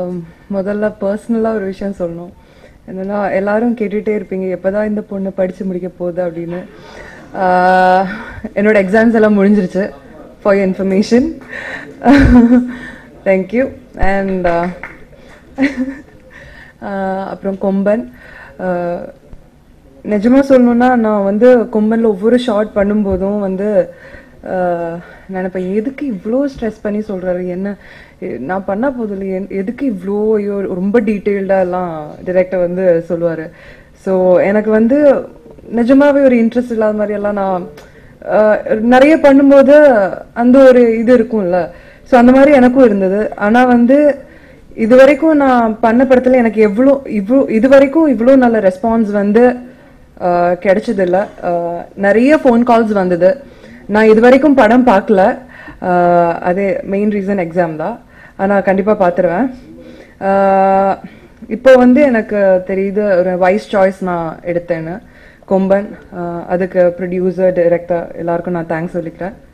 ஆம், முதல்ல பர்சனலா ஒரு விஷயம் சொல்லணும் என்னன்னா எல்லாரும் கேட்டுட்டே இருப்பீங்க எப்பதான் இந்த பொண்ணு படிச்சு முடிக்க போகுது அப்படின்னு ஆஹ், என்னோட எக்ஸாம்ஸ் எல்லாம் முடிஞ்சிருச்சு for your information thank you and அப்புறம் கொம்பன் ஆஹ், நிஜமா சொல்லணும்னா நான் வந்து கொம்பன்ல ஒவ்வொரு ஷார்ட் பண்ணும்போதும் வந்து ஆஹ், நினைப்பேன் எதுக்கு இவ்வளோ ஸ்ட்ரெஸ் பண்ணி சொல்றாரு என்ன எ- நான் பண்ணா போதில்ல என்- எதுக்கு இவ்வளோ ஐயோ ரொம்ப டீட்டெயில்டா எல்லாம் டிரெக்டர் வந்து சொல்லுவாரு ஸோ எனக்கு வந்து நிஜமாவே ஒரு இன்ட்ரெஸ்ட் இல்லாத மாதிரி எல்லாம் நான் ஆஹ், நிறைய பண்ணும்போது அந்த ஒரு இது இருக்கும்ல ஸோ அந்த மாதிரி எனக்கும் இருந்தது ஆனா வந்து இது வரைக்கும் நான் பண்ண படத்துல எனக்கு எவ்வளோ இவ்வளோ இது வரைக்கும் இவ்வளோ நல்ல ரெஸ்பான்ஸ் வந்து ஆஹ், கிடைச்சதில்ல ஆஹ், நிறைய ஃபோன் கால்ஸ் வந்தது நான் இது வரைக்கும் படம் பார்க்கல ஆஹ், அதே மெயின் ரீசன் எக்ஸாம் தான் ஆனால் கண்டிப்பாக பார்த்துருவேன் ஆஹ், இப்போ வந்து எனக்கு தெரியுது ஒரு வைஸ் சாய்ஸ் நான் எடுத்தேன்னு கொம்பன் ஆஹ், அதுக்கு ப்ரொடியூசர் டைரக்டர் எல்லாருக்கும் நான் தேங்க்ஸ் சொல்லிக்கிறேன்